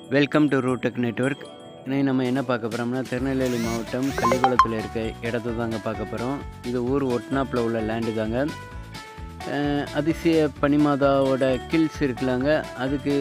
welcome to ரூடெக் network இன்னைக்கு நம்ம என்ன பார்க்க போகிறோம்னா திருநெல்வேலி மாவட்டம் கள்ளிக்குளத்தில் இருக்க இடத்த தாங்க பார்க்க போகிறோம் இது ஊர் ஒட்னாப்பில் உள்ள லேண்டு தாங்க அஹ் அதிசய பனிமாதாவோட கில்ஸ் இருக்குலாங்க அதுக்கு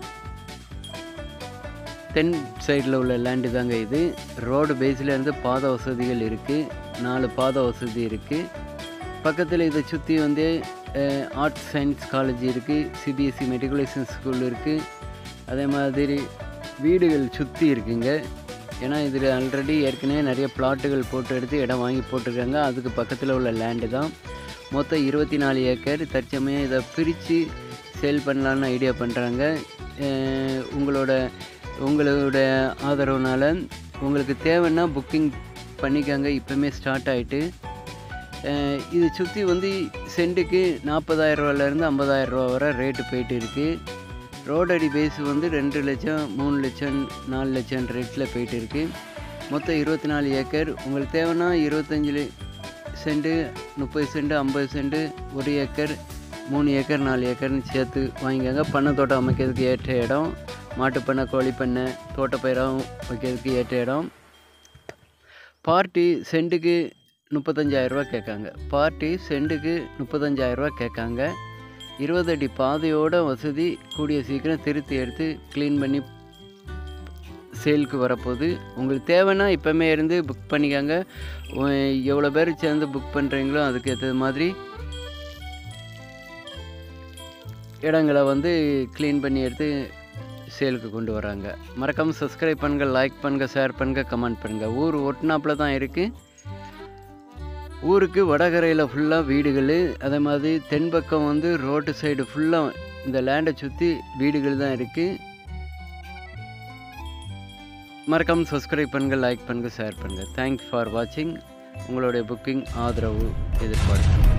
தென் சைடில் உள்ள லேண்டு தாங்க இது ரோடு பேஸில் இருந்து பாத வசதிகள் இருக்குது நாலு பாத வசதி இருக்குது பக்கத்தில் இதை சுற்றி வந்து ஆர்ட்ஸ் சயின்ஸ் காலேஜ் இருக்குது சிபிஎஸ்சி மெட்ரிகுலேஷன் ஸ்கூல் இருக்குது அதே மாதிரி வீடுகள் சுற்றி இருக்குங்க ஏன்னா இதில் ஆல்ரெடி ஏற்கனவே நிறைய பிளாட்டுகள் போட்டு எடுத்து இடம் வாங்கி போட்டிருக்காங்க அதுக்கு பக்கத்தில் உள்ள லேண்டு தான் மொத்தம் இருபத்தி நாலு ஏக்கர் தற்சமயம் இதை பிரித்து சேல் பண்ணலான்னு ஐடியா பண்ணுறாங்க உங்களோட உங்களோட ஆதரவுனால உங்களுக்கு தேவைன்னா புக்கிங் பண்ணிக்கோங்க இப்போமே ஸ்டார்ட் ஆகிட்டு இது சுற்றி வந்து சென்ட்டுக்கு நாற்பதாயிரரூவாலேருந்து ஐம்பதாயிரரூவா வரை ரேட்டு போயிட்டு இருக்குது ரோடடி பேஸ் வந்து ரெண்டு லட்சம் மூணு லட்சம் நாலு லட்சம் ரேட்டில் போயிட்டு இருக்குது மொத்தம் இருபத்தி நாலு ஏக்கர் உங்களுக்கு தேவைன்னா இருபத்தஞ்சி சென்ட்டு முப்பது சென்ட்டு ஐம்பது சென்ட்டு ஒரு ஏக்கர் மூணு ஏக்கர் நாலு ஏக்கர்னு சேர்த்து வாங்கிக்கோங்க பண்ணை தோட்டம் அமைக்கிறதுக்கு ஏற்ற இடம் மாட்டுப்பண்ணை கோழிப்பண்ணை தோட்டப்பயிரம் வைக்கிறதுக்கு ஏற்ற இடம் பார்ட்டி சென்ட்டுக்கு முப்பத்தஞ்சாயிரரூவா கேட்காங்க பார்ட்டி சென்ட்டுக்கு முப்பத்தஞ்சாயிரரூவா கேட்காங்க இருபது அடி பாதையோட வசதி கூடிய சீக்கிரம் திருத்தி எடுத்து க்ளீன் பண்ணி சேலுக்கு வரப்போகுது உங்களுக்கு தேவைன்னா இப்போமே இருந்து புக் பண்ணிக்கோங்க எவ்வளோ பேர் சேர்ந்து புக் பண்ணுறீங்களோ அதுக்கு ஏற்ற மாதிரி இடங்களை வந்து க்ளீன் பண்ணி எடுத்து சேலுக்கு கொண்டு வராங்க மறக்காமல் சப்ஸ்கிரைப் பண்ணுங்கள் லைக் பண்ணுங்கள் ஷேர் பண்ணுங்கள் கமெண்ட் பண்ணுங்கள் ஊர் ஒட்டினாப்பில் தான் இருக்குது ஊருக்கு வடகரையில் ஃபுல்லாக வீடுகள் அதே மாதிரி தென்பக்கம் வந்து ரோட்டு சைடு ஃபுல்லாக இந்த லேண்டை சுற்றி வீடுகள் தான் இருக்குது மறக்காமல் சப்ஸ்கிரைப் பண்ணுங்கள் லைக் பண்ணுங்கள் ஷேர் பண்ணுங்கள் தேங்க்ஸ் ஃபார் வாட்சிங் உங்களுடைய புக்கிங் ஆதரவு எதிர்பார்க்கிறேன்